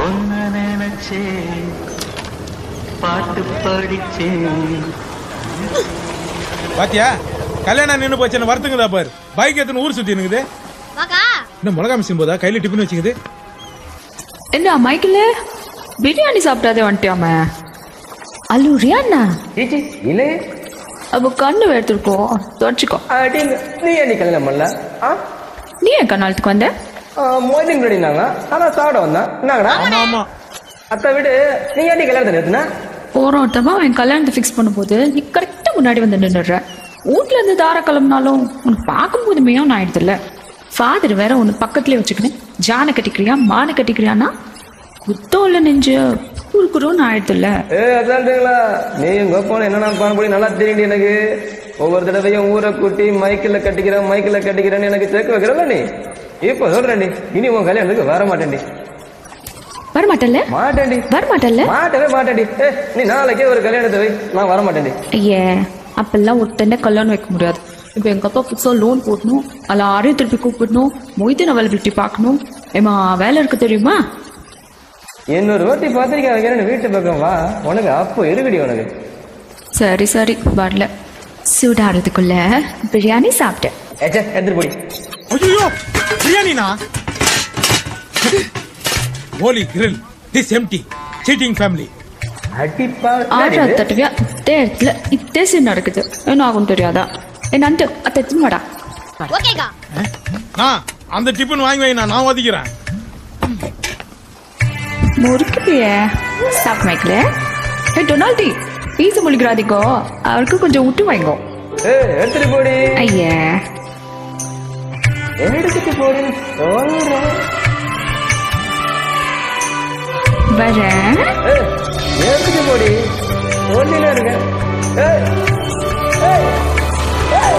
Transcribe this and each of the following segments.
ஒன்ன நினைச்சேன் பாட்டு படிச்சேன் பாத்தியா கல்யாணம் நின்னு போச்சுன்னு வருத்துங்கதா பாரு பைக் எடுத்துன்னு ஊர் சுத்தி இருக்குது வாக்கா இன்னும் மிளகா மிஷின் போதா கையில டிஃபன் வச்சுக்குது என்ன மைக்கில் பிரியாணி சாப்பிட்டாதே வந்துட்டியாம அல்லூரியா அண்ணா சீச்சி இல்லே அப்போ கண்ணு எடுத்துருக்கோ தொடச்சிக்கோ அடிங்க நீ ஏன் நீ கல்யாணம் பண்ணல ஆ நீ ஏன் கண்ணாலத்துக்கு வந்த மோதிங் ரெடினாங்க அதான் சாப்பிட வந்தேன் என்னங்கடா ஆமா ஆமா அத்தை விடு நீ ஏன் நீ கல்யாணத்தை நிறுத்தின போராட்டமா அவன் கல்யாணத்தை ஃபிக்ஸ் பண்ணும்போது நீ கரெக்டா முன்னாடி வந்து நின்னுடுற வீட்ல இருந்து தார கிளம்புனாலும் உனக்கு பார்க்கும்போது மேயும் ஆயிடுதுல்ல ஃபாதர் வேற உன்னை பக்கத்துலயே வச்சுக்கினேன் ஜானை கட்டிக்கிறியா மானை கட்டிக்கிறியானா குத்தம் இல்ல நெஞ்சு குறுக்குறோன்னு ஆயிடுதுல்ல ஏ அதான்ங்களா நீ உங்க போன என்ன நான் பண்ண எனக்கு நல்லா தெரியும் எனக்கு ஒவ்வொரு தடவையும் ஊரை கூட்டி மைக்கில் கட்டிக்கிறேன் மைக்கில் கட்டிக்கிறேன்னு எனக்கு சேர்க்க வைக்கிறல்ல நீ இப்போ சொல்றேன்டி இனி உன் கல்யாணத்துக்கு வர மாட்டேன்டி வரமாட்டல்ல மாட்டேன்டி வரமாட்டல்ல மாட்டவே மாட்டேன்டி ஏ நீ நாளைக்கே ஒரு கல்யாணத்தை வை நான் வர மாட்டேன்டி ஐயே அப்பெல்லாம் ஒருத்தனை கல்யாணம் வைக்க முடியாது இப்போ எங்க அப்பா புதுசாக லோன் போடணும் எல்லாரையும் திருப்பி கூப்பிடணும் மொய்தீன் அவைலபிலிட்டி பார்க்கணும் ஏமா வேலை இருக்கு தெரியுமா இன்னொரு வாட்டி பத்திரிக்கை வைக்கிறேன்னு வீட்டு பக்கம் வா உனக்கு அப்போ இருக்குடி உனக்கு சரி சரி வரல சூடாடுறதுக்குள்ள பிரியாணி சாப்பிட்டேன் ஏச்சே எடுத்துட்டு போடி ஐயோ பிரியாணினா holy grill this empty seating family அடிப்பா ஆடுற தட்டுவியா இதே இடத்துல இதே சீன் நடக்குது என்ன ஆகும் தெரியாதா என் அண்டு அத்தை எடுத்துன்னு வாடா ஓகேக்கா நான் அந்த டிஃபன் வாங்கி வை நான் நான் ஒதுக்கிறேன் முறுக்குறியே சாப்பிட்டு வைக்கல ஏ டொனால்டி பீச முழிக்கிறாதிக்கோ அவருக்கு கொஞ்சம் விட்டு வாங்கோ ஏ எடுத்துட்டு போடி ஐயே எடுத்துட்டு போடின்னு சொல்றேன் வரேன் ஏ எடுத்துட்டு போடி சொல்லில இருக்க ஏய் ஏய் ஏய்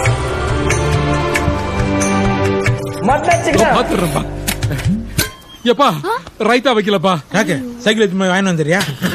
மட்டாச்சுக்கா பாத்துறேன்ப்பா எப்பா ரைத்தா வைக்கலப்பா யாಕೆ சைக்கிள் எடுத்து போய் வாங்கி வந்துறியா